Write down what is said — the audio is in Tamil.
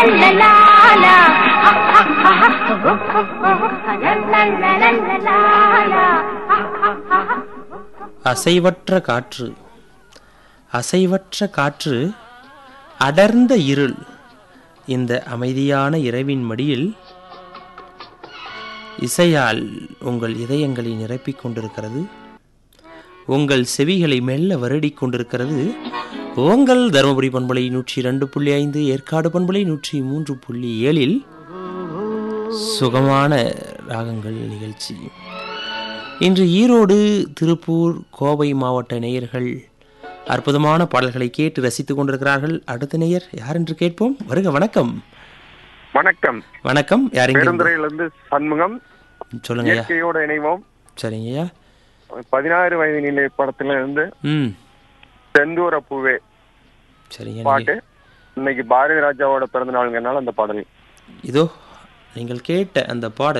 அசைவற்ற காற்று அசைவற்ற காற்று அடர்ந்த இருள் இந்த அமைதியான இரவின் மடியில் இசையால் உங்கள் இதயங்களை நிரப்பிக் கொண்டிருக்கிறது உங்கள் செவிகளை மெல்ல வருடிக் கொண்டிருக்கிறது உங்கள் தருமபுரி பண்பலை நூற்றி ரெண்டு புள்ளி ஐந்து ஏற்காடு பண்பலை நூற்றி மூன்று புள்ளி ஏழில் சுகமான ராகங்கள் நிகழ்ச்சி இன்று ஈரோடு திருப்பூர் கோவை மாவட்ட நேயர்கள் அற்புதமான பாடல்களை கேட்டு ரசித்துக் கொண்டிருக்கிறார்கள் அடுத்த நேயர் யார் என்று கேட்போம் வருக வணக்கம் வணக்கம் வணக்கம் யாருங்க பெருந்துறையிலிருந்து சண்முகம் சொல்லுங்க ஐயா இயற்கையோட இணைவோம் சரிங்க ஐயா பதினாறு வயது நிலை படத்துல இருந்து ம் செந்தூர பூவே சரிங்க பாட்டு இன்னைக்கு பாரதி ராஜாவோட பிறந்த நாளுங்கனால அந்த பாடல் இதோ நீங்கள் கேட்ட அந்த பாடல்